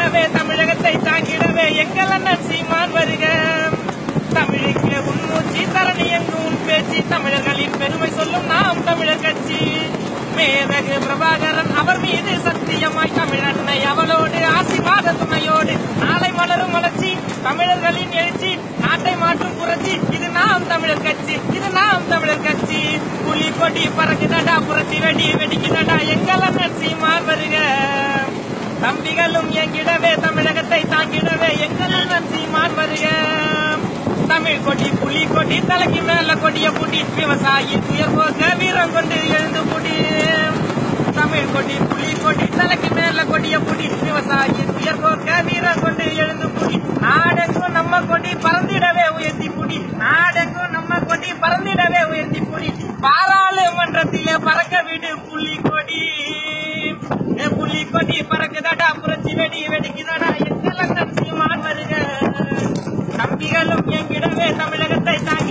எங்கிடவே தமிழகத்தை தாங்கிடவே எங்கள் அண்ணன் சீமான் வருக தமிழுக்கு உன்மூச்சி தரணி எங்கும் உன் பேச்சு தமிழர்களின் பெருமை சொல்லும் நாம் தமிழர் கட்சி மேதகு பிரபாகரன் அவர் மீது சத்தியமாய் தமிழன்னை அவளோடு ஆசிர்வாத துணையோடு நாளை மலரும் வளர்ச்சி தமிழர்களின் எழுச்சி நாட்டை மாற்றும் புரட்சி இது நாம் தமிழர் கட்சி இது நாம் தமிழர் கட்சி புலி கொடி பறக்குதடா புரட்சி வெடி வெடிக்குதடா எங்கள் அண்ணன் சீமான் வருக தம்பிகளும் எங்கிடவே தமிழகத்தை தாங்கிடவே எங்கள் அண்ணன் சீமான் வருக தமிழ் கொடி புலி கொடி தலைக்கு மேல கொடிய புடி விவசாயி துயர் போக்க வீரம் கொண்டு எழுந்து புடி தமிழ் கொடி புலி கொடி தலைக்கு மேல கொடிய புடி விவசாயி துயர் போக்க வீரம் கொண்டு எழுந்து புடி நாடெங்கும் நம்ம கொடி பறந்திடவே உயர்த்தி புடி நாடெங்கும் நம்ம கொடி பறந்திடவே உயர்த்தி புடி பாராளுமன்றத்திலே பறக்க விடு புலி கொடி ஏ புலி கொடி பறக்குதடா புரட்சி வெடி வெடிக்குதடா எங்கள் அண்ணன் சீமான் வருக தம்பிகளும் எங்கிடவே தமிழகத்தை தாங்கி